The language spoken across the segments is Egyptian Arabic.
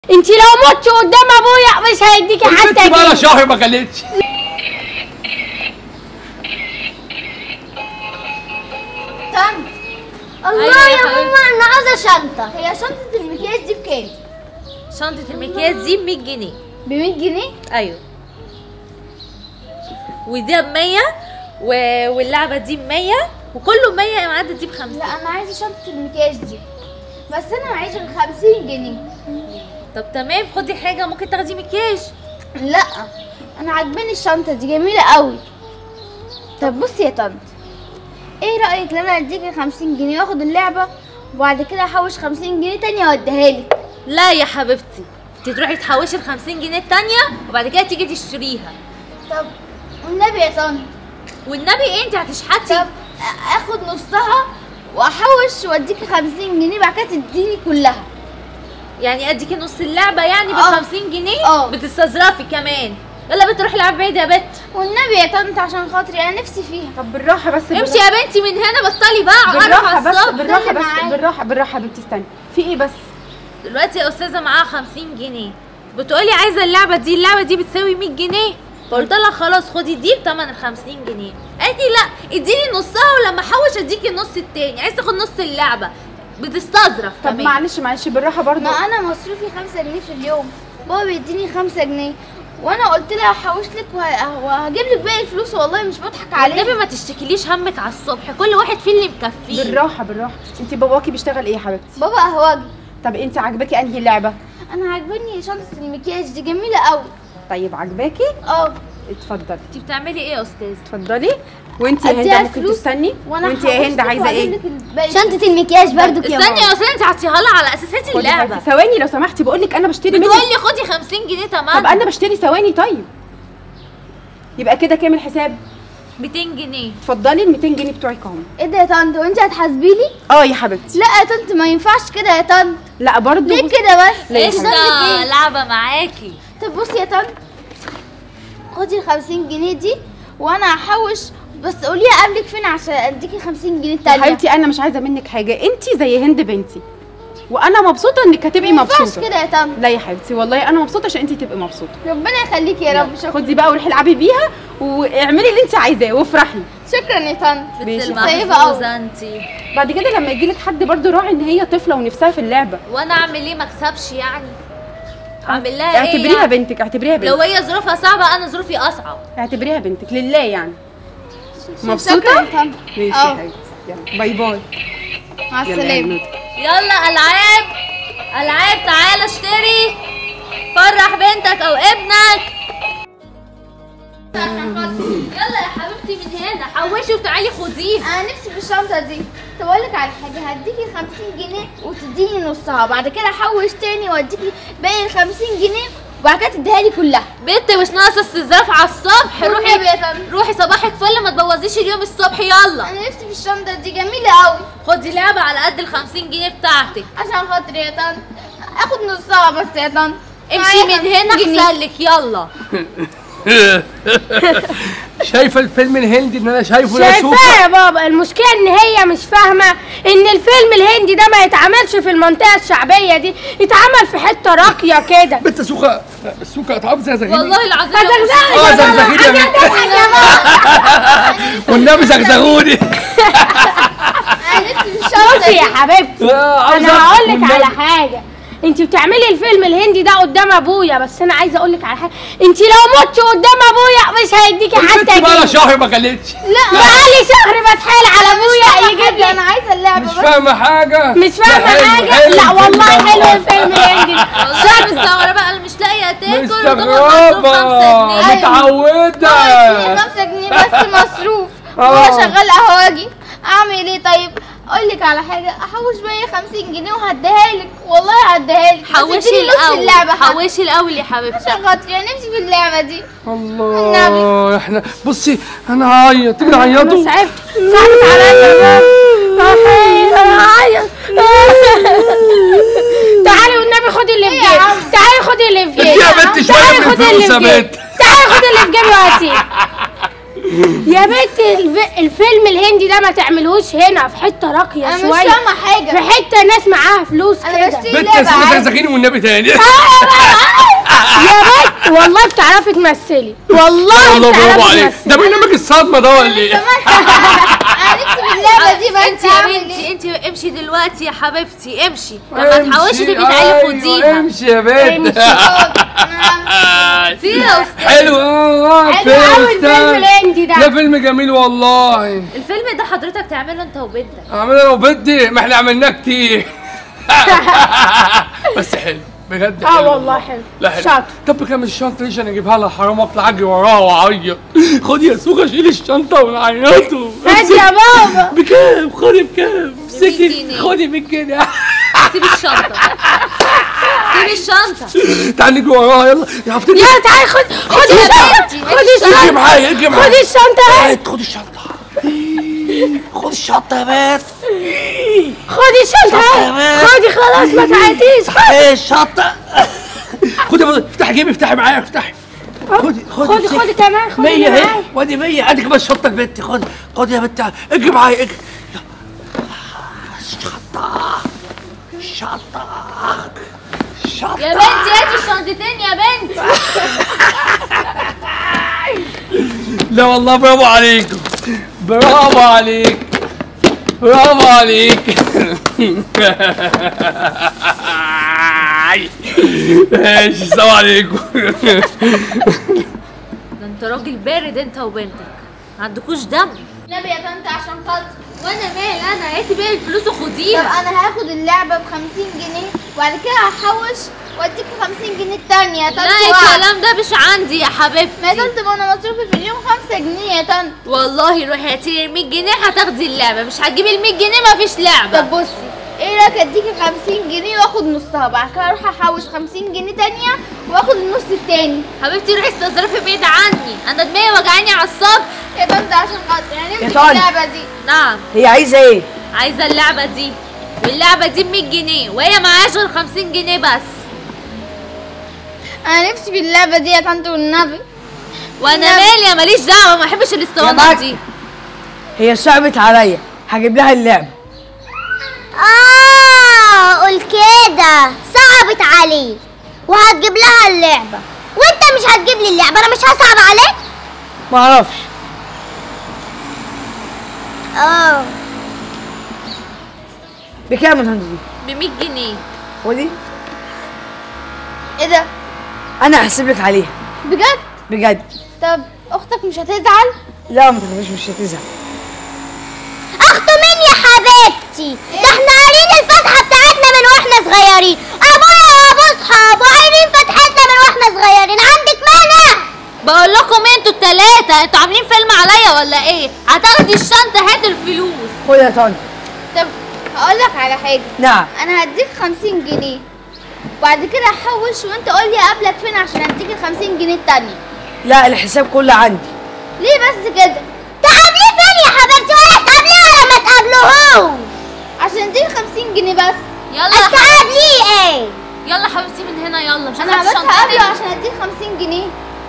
انت لو متش قدام ابويا مش هيديكي حتى البنت بقى جنيه شهر ما كلتش طنط أيوة الله يا يا حبيبتي. ماما انا عايزه شنطه هي شنطه المكياج دي بكام شنطة المكياج دي ب 100 جنيه ب 100 جنيه ايوه ودي ب 100 و... واللعبة دي ب 100 وكله ب 100 ما عدا دي ب 50 لا انا عايزه شنطه المكياج دي بس انا معيش غير 50 جنيه طب تمام خدي حاجة ممكن تاخدي مكياج لا انا عاجباني الشنطه دي جميله قوي طب بصي يا طنط ايه رايك لو انا اديكي 50 جنيه واخد اللعبه وبعد كده احوش 50 جنيه تانية واديها لك لا يا حبيبتي انت تروحي تحوشي ال 50 جنيه التانية وبعد كده تيجي تشتريها طب والنبي يا طنط والنبي ايه انت هتشحتي طب اخد نصها واحوش واديكي 50 جنيه بعد كده تديني كلها يعني اديكي نص اللعبة يعني ب اه. 50 جنيه اه. بتستظرفي كمان يلا بنت روحي العبي بعيد يا بت والنبي يا طنط عشان خاطري انا نفسي فيها طب بالراحه بس امشي يا بنتي من هنا بطلي بقى بالراحه عرف بس الصبح بالراحه اللي بس معايا. بالراحه بالراحه يا بنتي استني في ايه بس دلوقتي يا استاذه معاها 50 جنيه بتقولي عايزه اللعبه دي اللعبه دي بتساوي 100 جنيه فقلت لها خلاص خدي دي بتمن ال 50 جنيه قالت لي لا اديني نصها ولما احوش اديكي النص التاني عايزه تاخد نص اللعبه بتستظرف طب كمان معلش معلش بالراحه برضو ما انا مصروفي 5 جنيه في اليوم بابا بيديني 5 جنيه وانا قلت لها هحوش لك وه- وهجيب لك باقي الفلوس والله مش بضحك النبي عليك ما تشتكيليش همك على الصبح كل واحد فيه اللي مكفيه بالراحه بالراحه انت باباكي بيشتغل ايه يا حبيبتي بابا قهوجي طب انت عاجباكي انهي لعبه انا عاجباني شنطه المكياج دي جميله قوي طيب عاجباكي اه اتفضلي انت بتعملي ايه يا استاذ اتفضلي وانت يا أديها هند ممكن فلوس تستني وانا وانت يا هند عايزه ايه شنطه المكياج برضو استني يا استاذ انت هتعطيها لها على اساس هاتي خدي اللعبه حبيبتي. ثواني لو سمحتي بقول لك انا بشتري منك بتقولي خدي 50 جنيه تمام طب انا بشتري ثواني طيب يبقى كده كام الحساب 200 جنيه اتفضلي ال 200 جنيه بتوعك اهم ايه ده يا طنط وانت هتحاسبي لي اه يا حبيبتي لا يا طنط ما ينفعش كده يا طنط لا برضو ليه كده بس ليه؟ انت ذنبك قشطه ايه لعبه معاكي طب بصي يا طنط خدي ال 50 جنيه دي وانا هحوش بس قوليها قبلك فين عشان اديكي 50 جنيه يا التانية حبيبتي انا مش عايزه منك حاجه انت زي هند بنتي وانا مبسوطه انك هتبقي ما ينفعش مبسوطه كده يا طنط لا يا حبيبتي والله انا مبسوطه عشان انت تبقي مبسوطه ربنا يخليكي يا رب شكرا خدي بقى وروحي العبي بيها واعملي اللي انت عايزاه وافرحي شكرا يا طنط ماشي. طيبة أوي. المحظوظه انتي بعد كده لما يجي لك حد برضو راعي ان هي طفله ونفسها في اللعبه وانا اعمل ايه ما اكسبش يعني اعمل لها ايه اعتبريها يعني؟ بنتك اعتبريها لو بنتك هي ظروفها صعبه انا ظروفي اصعب اعتبريها بنتك لله يعني شكرا مبسوطه يا طنط ماشي يا اه حبيبتي يلا باي باي مع يلا يا السلامة بنوتي. يلا العاب العاب تعالى اشتري فرح بنتك او ابنك يلا يا حبيبتي من هنا حوشي وتعالي خديها انا نفسي في الشنطة دي طب اقول لك على حاجة هديكي 50 جنيه وتديني نصها بعد كده احوش تاني واديكي باقي ال 50 جنيه وبعد كده تديها لي كلها بنت مش ناقصه استظراف على الصبح والنبي روحي يا طنط روحي صباحك فل ما تبوظيش اليوم الصبح يلا انا نفسي في الشنطة دي جميلة قوي خدي لعبه على قد ال 50 جنيه بتاعتك عشان خاطري يا طنط اخد نصها بس يا طنط امشي معايا من هنا 50 جنيه. احسن لك يلا شايفه الفيلم الهندي اللي انا شايفه ده شايفاه سوبر يا بابا المشكله ان هي مش فاهمه ان الفيلم الهندي ده ما يتعملش في المنطقه الشعبيه دي يتعمل في حته راقيه كده بنت سوكا سوكا اتعرف زي زغيري والله العظيم ما يا أم تغزقش اه يا بابا زغزغيني يا بنت والنبي زغزغوني انا نفسي في الشنطة بصي دي يا حبيبتي آه، عاوزة انا هقول لك والنبي. على حاجه انت بتعملي الفيلم الهندي ده قدام ابويا بس انا عايزه اقول لك على حاجه انت لو متش قدام ابويا مش هيديكي حتى البنت بقى جنيه شهر ما كلتش لا بقالي شهر بتحايل على ابويا يجيب لي انا عايزة اللعبة مش بس فاهمة حاجة مش ده فاهمه حلو، حاجه حلو لا الفيلم والله ده. حلو الفيلم الهندي والله مستغربه انا مش لاقيه تاكل مستغربة أيوة. متعودة اديني 5 جنيه بس مصروف آه. وهو شغال قهوجي اعمل ايه طيب اقول لك على حاجه احوش باقي 50 جنيه وهديها لك والله هديها لك بس حوشي اديني نص الاول اللعبه حتى. حوشي الاول يا حبيبتي عشان خاطري انا نفسي في اللعبه دي الله احنا بصي انا هعيط تيجي نعيطوا صعبت صعبت عليا انا هعيط تعالي والنبي خدي اللي في إيه يا جيبي عم؟ تعالي خدي اللي في ادي جيبي يا بنت شوية تعالي من خدي اللي الفلوس يا في جيبي بنت تعالي خدي اللي في جيبي وهاتيه يا بنت الف... الفيلم الهندي ده ما تعملهوش هنا في حته راقيه انا مش شويه فاهمه في حاجه حته ناس معاها فلوس انا كده بشتري بنت لعبه اسمها عادي زغزغيني والنبي تاني يا بنت والله بتعرفي تمثلي والله والله برافو بتعرفي عليك ده تمثلي برنامج الصدمه ده ولا ايه؟ انا نفسي في اللعبه دي بس انت يا أعمل بنتي إيه؟ انت امشي دلوقتي يا حبيبتي امشي لما تحوشي امشي، تبقي تعالي أيوة، خديها امشي يا بنت في يا استاذ حلو اه حلو قوي الفيلم الهندي ده ده فيلم جميل والله الفيلم ده حضرتك تعمله انت وبنتك اعملها لو بدي ما احنا عملناه كتير بس حلو بجد حلو اه والله حلو لا حلو شاطر طب بكام الشنطه دي عشان اجيبها لها حرام اطلع اجري وراها واعيط خد يا سوكا شيل الشنطه ونعيطوا هات يا بابا بكام خدي بكام امسكي جنيه. خدي 100 جنيه سيب الشنطه سيب الشنطه تعالي نجري وراها يلا يا عفتي يلا تعالي خد خد الشنطه خد اجري الشنطه معايا اجري خد معايا الشنطه هات خد الشنطه خد الشنطه يا بنت خدي الشنطه شنطة. خدي خلاص ما تعيطيش خدي ايه الشنطه خدي بص- افتحي جيبي افتحي معايا افتحي خدي خدي خدي كمان خدي 100 اللي اهي معايا. وادي 100 ادي كمان شنطه بنتي خد خد يا بنت اجري معايا اجري شنطه شنطه شنطه يا بنتي هاتي الشنطتين يا بنتي لا والله برافو عليكم برافو عليك برافو عليك ماشي السلام عليكم ده انت راجل بارد انت وبنتك ما عندكوش دم نبي يا طنط عشان خاطر وانا مال انا هاتي بقى الفلوس طب وخديها انا هاخد اللعبه ب 50 جنيه وبعد كده هحوش واديك 50 جنيه التانية يا طنط لا وعد. الكلام ده مش عندي يا ما يا حبيبتي طنط ما انا مصروفي في اليوم 5 جنيه يا طنط والله روحي هاتي لي ال 100 جنيه هتاخدي اللعبه مش هتجيبي ال 100 جنيه مفيش لعبه طب بصي ايه رايك اديكي 50 جنيه واخد نصها بعد كده اروح احوش 50 جنيه تانية واخد النص التاني حبيبتي روحي استظرفي بعيد عني انا دماغي وجعاني على الصبح يا طنط عشان خاطر يعني يا نمسك طنط. اللعبه دي نعم هي عايزه ايه عايزه اللعبه دي واللعبه دي ب 100 جنيه وهي معاش غير 50 جنيه بس انا نفسي في اللعبه دي يا طنط والنبي وانا مالي ماليش دعوه ما بحبش الاسطوانات يا دي هي صعبت عليا هجيب لها اللعبه آه قول كده صعبت عليه وهتجيب لها اللعبة وانت مش هتجيب لي اللعبة انا مش هصعب عليك ما اعرفش اه بكام الهند دي ب 100 جنيه ودي ايه ده انا هحسب لك عليها بجد بجد طب اختك مش هتزعل لا ما تخافيش مش هتزهق اخته مين يا حبيبتي ده احنا قارين الفاتحة بتاعتنا من واحنا صغيرين ابويا وابو اصحابه قارين فتحتنا من واحنا صغيرين عندك مانع بقول لكم إيه انتوا التلاتة انتوا عاملين فيلم عليا ولا ايه هتاخدي الشنطة هات الفلوس خد يا طنط طب هقول لك على حاجه نعم انا هديك 50 جنيه وبعد كده احوش وانت قول لي اقابلك فين عشان اديك ال 50 جنيه التانية لا الحساب كله عندي ليه بس كده تقابليه فين يا حبيبتي ولا تقابليه ولا ما تقابلوهوش عشان اديك 50 جنيه بس يلا يا حبيبتي تقابليه ايه يلا حبيبتي من هنا يلا مش انا هاخد بس الشنطة هقابله تاني. عشان اديك 50 جنيه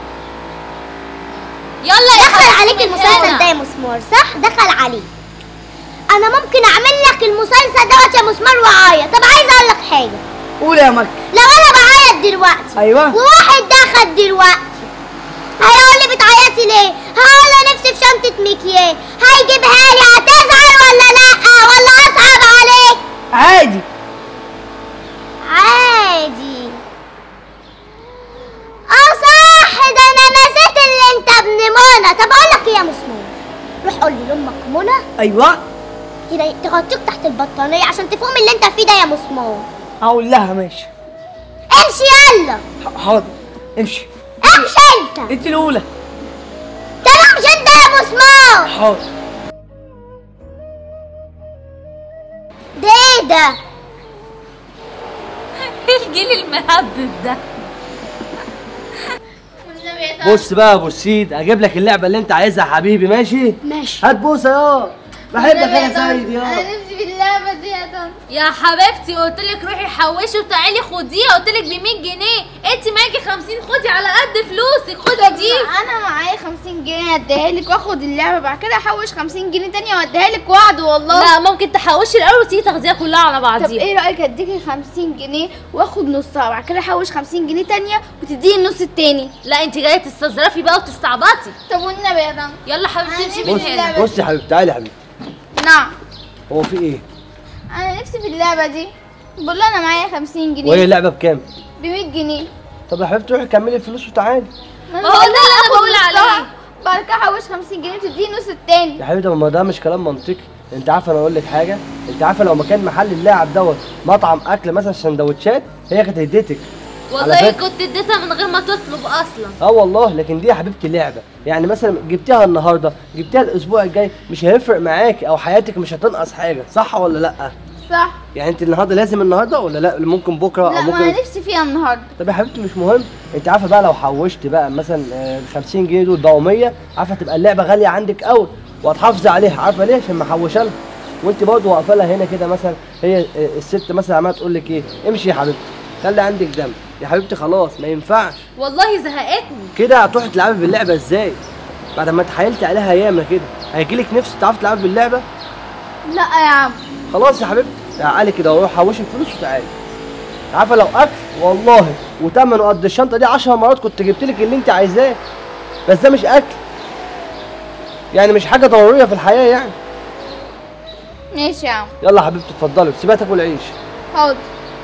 يلا يا دخل حبيبتي عليك من المسلسل هنا. ده يا مسمار صح دخل عليك انا ممكن اعمل لك المسلسل دوت يا مسمار واعيط طب عايزه اقول لك حاجه قول يا مكة لو انا بعيط دلوقتي ايوه وواحد دخل دلوقتي هيقول لي بتعيطي ليه هقول له نفسي في شنطه مكياج هيجيبها لي هتزعل ولا لا ولا اصعب عليك عادي عادي اه صح ده انا نسيت اللي انت ابن منى طب اقول لك ايه يا مسمار روح قول لي لامك منى ايوه كده تغطيك تحت البطانيه عشان تفهم اللي انت فيه ده يا مسمار هقول لها ماشي امشي يلا ح- حاضر امشي امشي انت انت الاولى طب امشي انت يا مسمار حاضر ده ايه ده ايه الجيل المهبب ده والنبي يا طنط بص بقى يا ابو السيد اجيب لك اللعبه اللي انت عايزها يا حبيبي ماشي ماشي هات بوسه يا بحبك والنبي يا انا طنط، سيد يا انا نفسي في اللعبه دي يا طنط يا حبيبتي قلت لك روحي حوشي وتعالي خديها قلت لك ب 100 جنيه انت معاكي 50 خدي على قد فلوسك خدي دي انا معايا 50 جنيه اديها لك واخد اللعبه بعد كده احوش 50 جنيه تانية واديها لك وعد والله لا ممكن تحوشي الاول وتيجي تاخديها كلها على طب بعضيها ايه رايك اديكي 50 جنيه واخد نصها بعد كده احوش 50 جنيه تانية وتديني النص التاني لا انت جايه تستظرفي بقى وتستعبطي طب والنبي يا طنط يلا حبيبتي امشي من بص- هنا لا، بص يا حبيبتي تعالي يا حبيبتي نعم هو في ايه انا نفسي في اللعبه دي بقول له انا معايا 50 وهي جنيه اللعبه بكام ب 100 جنيه طب يا حبيبتي روحي كملي الفلوس وتعالي ما ما هو ده اللي انا آخد بقول نصها، عليه بعد كده احوش 50 جنيه وتديني النص التاني يا حبيبتي ما ده مش كلام منطقي انت عارفه انا اقول لك حاجه انت عارفه لو مكان محل اللاعب دوت مطعم اكل مثلا سندوتشات هي كانت هديتك والله فكرة- كنت اديتها من غير ما تطلب اصلا اه والله لكن دي يا حبيبتي لعبه يعني مثلا جبتيها النهارده جبتيها الاسبوع الجاي مش هيفرق معاك او حياتك مش هتنقص حاجه صح ولا لا صح يعني انت النهارده لازم النهارده ولا لا ممكن بكره لا او ما ممكن انا نفسي فيها النهارده طب يا حبيبتي مش مهم انت عارفه بقى لو حوشت بقى مثلا آه، ال 50 جنيه دول ضوئيه عارفه تبقى اللعبه غاليه عندك قوي وهتحافظي عليها عارفه ليه عشان محوشه لها وانت برضه واقفه لها هنا كده مثلا هي آه، الست مثلا عماله تقول لك ايه امشي يا حبيبتي خلي عندك دم يا حبيبتي خلاص ما ينفعش والله زهقتني كده هتروحي تلعبي باللعبه ازاي بعد ما اتحايلتي عليها ياما كده هيجيلك نفس تعرفي تلعبي باللعبه لا يا عم خلاص يا حبيبتي تعالي كده وروح حوشي الفلوس وتعالي عارفه لو اكل والله وتمنه قد الشنطه دي 10 مرات كنت جبت لك اللي انت عايزاه بس ده مش اكل يعني مش حاجه ضروريه في الحياه يعني ماشي يا عم يلا يا حبيبتي اتفضلي سيبها تاكل عيش حاضر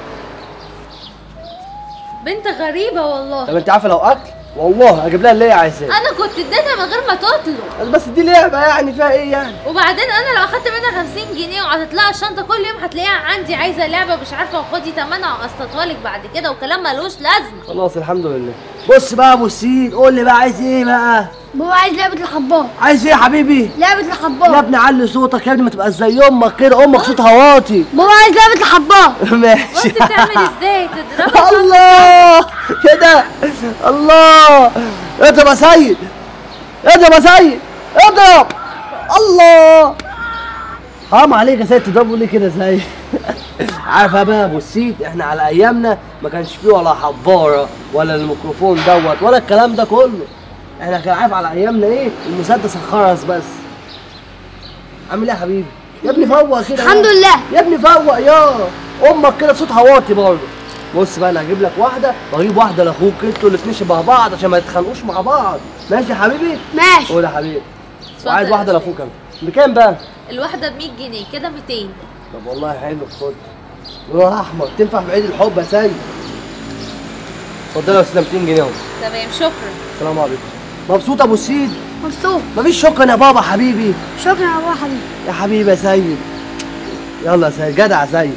بنت غريبه والله طب انت عارفه لو اكل والله هجيب لها اللي هي عايزاه انا كنت اديتها من غير ما تطلب بس دي لعبه يعني فيها ايه يعني وبعدين انا لو اخدت منها 50 جنيه وهتطلع الشنطه كل يوم هتلاقيها عندي عايزه لعبه مش عارفه وخدي تمنها وقسطها لك بعد كده وكلام ملوش لازمه خلاص الحمد لله بص بقى يا ابو السيد قول لي بقى عايز ايه بقى بابا عايز لعبه الحبار عايز ايه يا حبيبي لعبه يا الحبار ابني علي صوتك يا ابني ما تبقاش زي امك كده امك صوتها واطي بابا عايز لعبه الحبار بص ماشي بتعمل ازاي تضربها الله كده الله اضرب يا سيد اضرب يا سيد اضرب الله حرام عليك يا سيد تضربوا ليه كده يا سيد عارفه بقى يا ابو السيد احنا على ايامنا ما كانش فيه ولا حباره ولا الميكروفون دوت ولا الكلام ده كله احنا كان عارف على ايامنا ايه المسدس الخرز بس عامل ايه يا حبيبي يا ابني فوق كده الحمد لله يا ابني فوق يا امك كده صوتها واطي برضه بص بقى انا هجيب لك واحده واجيب واحده لاخوك انتوا الاتنين شبه بعض عشان ما تتخانقوش مع بعض ماشي يا حبيبي ماشي قول يا حبيبي اتفضل وعايز يا واحده أستاذ. لاخوك انا بكام بقى الواحده ب 100 جنيه كده 200 طب والله حلو خد لون احمر تنفع في عيد الحب يا سيد اتفضل يا استاذ 200 جنيه اهو تمام شكرا السلام عليكم مبسوط يا ابو السيد مبسوط مفيش شكرا يا بابا حبيبي شكرا يا بابا حبيبي يا حبيبي يا سيد يلا يا سيد جدع يا سيد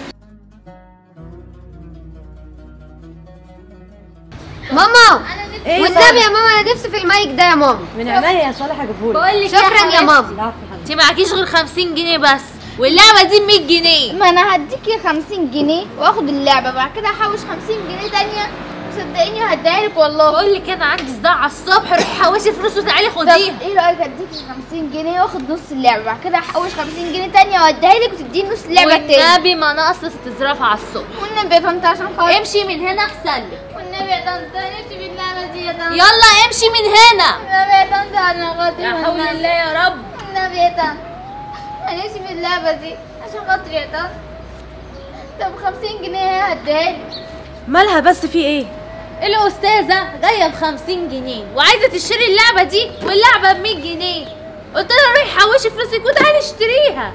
ماما والنبي يا ماما انا نفسي في المايك ده يا ماما من عينيا يا صالح هجيبهولك بقول لك شكرا يا ماما انت معكيش غير 50 جنيه بس واللعبه دي ب 100 جنيه ما انا هديكي 50 جنيه واخد اللعبه بعد كده احوش 50 جنيه تانية صدقيني هديها لك والله بقول لك انا عندي صداع على الصبح روحي حوشي فلوس وتعالي طب خديها ايه رايك اديكي 50 جنيه واخد نص اللعبه بعد كده احوش 50 جنيه تانية واديها لك وتديني نص اللعبه التاني والنبي ما ناقص استظراف على الصبح والنبي يا طنط عشان خاطر امشي من هنا احسن لك والنبي يا طنط انا نفسي في اللعبه دي يا طنط يلا امشي من هنا والنبي يا طنط عشان خاطر يا حول الله يا رب والنبي يا طنط انا نفسي في اللعبه دي عشان خاطر يا طنط طب 50 جنيه هديها لك مالها بس في ايه الاستاذه جايه ب 50 جنيه وعايزه تشتري اللعبه دي واللعبه ب 100 جنيه قلت لها روحي حوشي فلوسك وتعالي اشتريها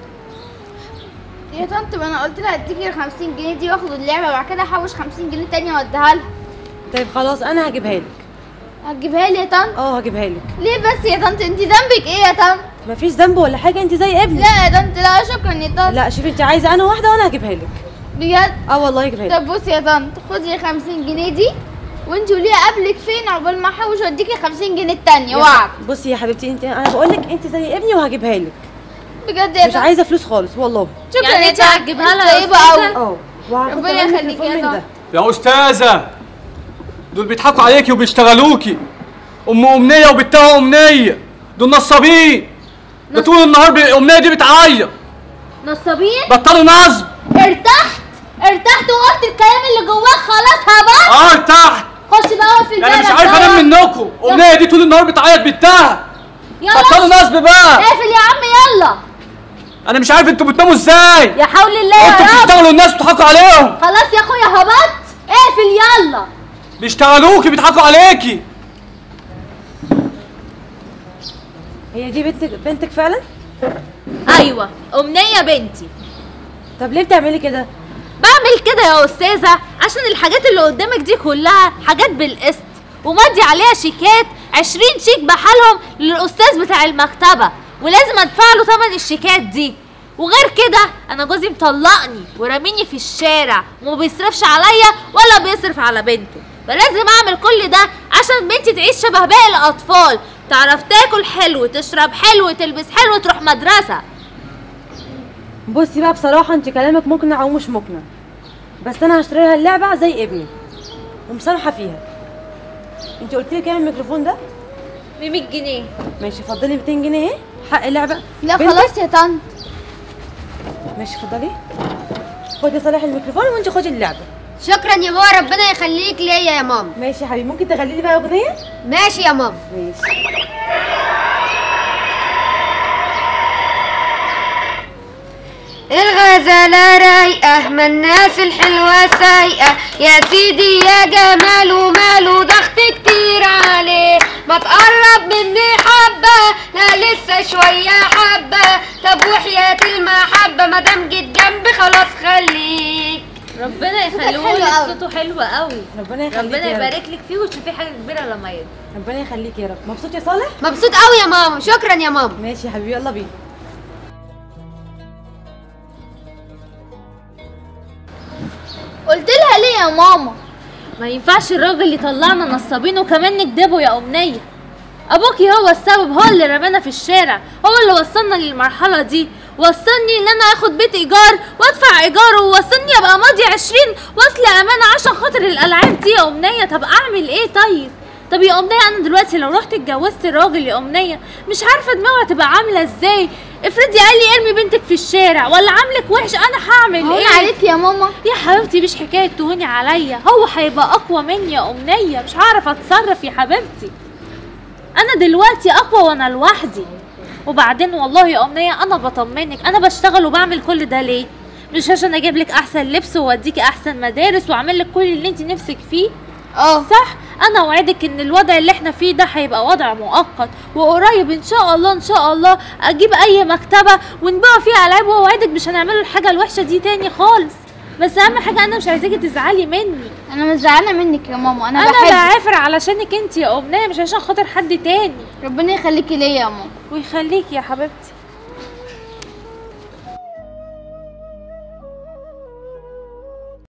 يا طنط ما انا قلت لها اديكي ال 50 جنيه دي واخد اللعبه بعد كده احوش 50 جنيه تانية واديها لها طيب خلاص انا هجيبها لك هتجيبها لي يا طنط اه هجيبها لك ليه بس يا طنط انت ذنبك ايه يا طنط مفيش ذنب ولا حاجه انت زي ابني لا يا طنط لا شكرا يا طنط لا شوفي انت عايزه انا واحده وانا هجيبها لك بجد اه والله هجيبها لك طب بصي يا طنط خدي ال 50 جنيه دي وانت قولي قبلك فين عقبال ما احوش واديكي 50 جنيه التانية وعد بصي يا حبيبتي انت انا بقول لك انت زي ابني وهجيبها لك بجد يا مش طنط عايزه فلوس خالص والله شكرا يعني يا انت طنط هتجيبها لها يا طيبة أستاذة؟ أوي. اه وهاخد ربنا كمان يخليكي تليفون يا من طنط. ده يا استاذه دول بيضحكوا عليكي وبيشتغلوكي ام امنيه وبتها امنيه دول نصابين ده طول النهار بي- الامنيه دي بتعيط نصابين بطلوا نصب ارتحت ارتحت وقلت الكلام اللي جواك خلاص هبط اه ارتحت خش بقى لكم امنيه دي طول النهار بتعيط بنتها بطلوا يلا نصب بقى اقفل يا عم يلا انا مش عارف انتوا بتناموا ازاي يا حول الله انتوا يا رب بتشتغلوا الناس وتضحكوا عليهم خلاص يا اخويا هبط اقفل يلا بيشتغلوكي بيضحكوا عليكي هي دي بنتك بنتك فعلا ايوه امنيه بنتي طب ليه بتعملي كده بعمل كده يا استاذه عشان الحاجات اللي قدامك دي كلها حاجات بالقسط ومضي عليها شيكات 20 شيك بحالهم للاستاذ بتاع المكتبه ولازم ادفع له ثمن الشيكات دي وغير كده انا جوزي مطلقني وراميني في الشارع وما بيصرفش عليا ولا بيصرف على بنته فلازم اعمل كل ده عشان بنتي تعيش شبه باقي الاطفال تعرف تاكل حلو تشرب حلو تلبس حلو تروح مدرسه بصي بقى بصراحه انت كلامك مقنع او مش مقنع بس انا هشتري لها اللعبه زي ابني ومسامحه فيها انت قلت لي كام الميكروفون ده ب 100 جنيه ماشي فضلي 200 جنيه اهي حق اللعبه لا بنتك؟ خلاص يا طنط ماشي اتفضلي خدي صالح الميكروفون وانت خدي اللعبه شكرا يا بابا ربنا يخليك ليا يا ماما ماشي يا حبيبي ممكن تغني لي بقى اغنيه ماشي يا ماما ماشي الغزالة رايقة ما الناس الحلوة سايقة يا سيدي يا جمال وماله ضغط كتير عليه ما تقرب مني حبة لا لسه شوية حبة طب وحياة المحبة مادام جيت جنبي خلاص خليك ربنا حلو يخليه أوي. لك صوته حلو قوي ربنا يخليك ربنا يا رب. يبارك لك فيه وتشوفيه حاجه كبيره لما يكبر ربنا يخليك يا رب مبسوط يا صالح مبسوط قوي يا ماما شكرا يا ماما ماشي يا حبيبي يلا بينا قلت لها ليه يا ماما ما ينفعش الراجل يطلعنا نصابين وكمان نكدبه يا أمنية أبوكي هو السبب هو اللي رمانا في الشارع هو اللي وصلنا للمرحلة دي وصلني ان انا اخد بيت ايجار وادفع ايجاره ووصلني ابقى ماضي عشرين وصل امانة عشان خاطر الالعاب دي يا امنية طب اعمل ايه طيب طب يا امنية انا دلوقتي لو رحت اتجوزت راجل يا امنية مش عارفة دماغه هتبقى عاملة ازاي افرضي قال لي ارمي بنتك في الشارع ولا عاملك وحش انا هعمل هون ايه عليك يا ماما يا حبيبتي مش حكاية تهوني عليا هو هيبقى أقوى مني يا أمنية مش هعرف أتصرف يا حبيبتي أنا دلوقتي أقوى وأنا لوحدي وبعدين والله يا أمنية أنا بطمنك أنا بشتغل وبعمل كل ده ليه مش عشان أجيب لك أحسن لبس وأوديكي أحسن مدارس وأعمل لك كل اللي أنت نفسك فيه اه صح انا اوعدك ان الوضع اللي احنا فيه ده هيبقى وضع مؤقت وقريب ان شاء الله ان شاء الله اجيب اي مكتبه ونبيع فيها العاب واوعدك مش هنعمل الحاجه الوحشه دي تاني خالص بس اهم حاجه انا مش عايزاكي تزعلي مني انا مش زعلانه منك يا ماما انا, انا بحبك بعافر علشانك انت يا امنيه مش عشان خاطر حد تاني ربنا يخليكي ليا يا ماما ويخليكي يا حبيبتي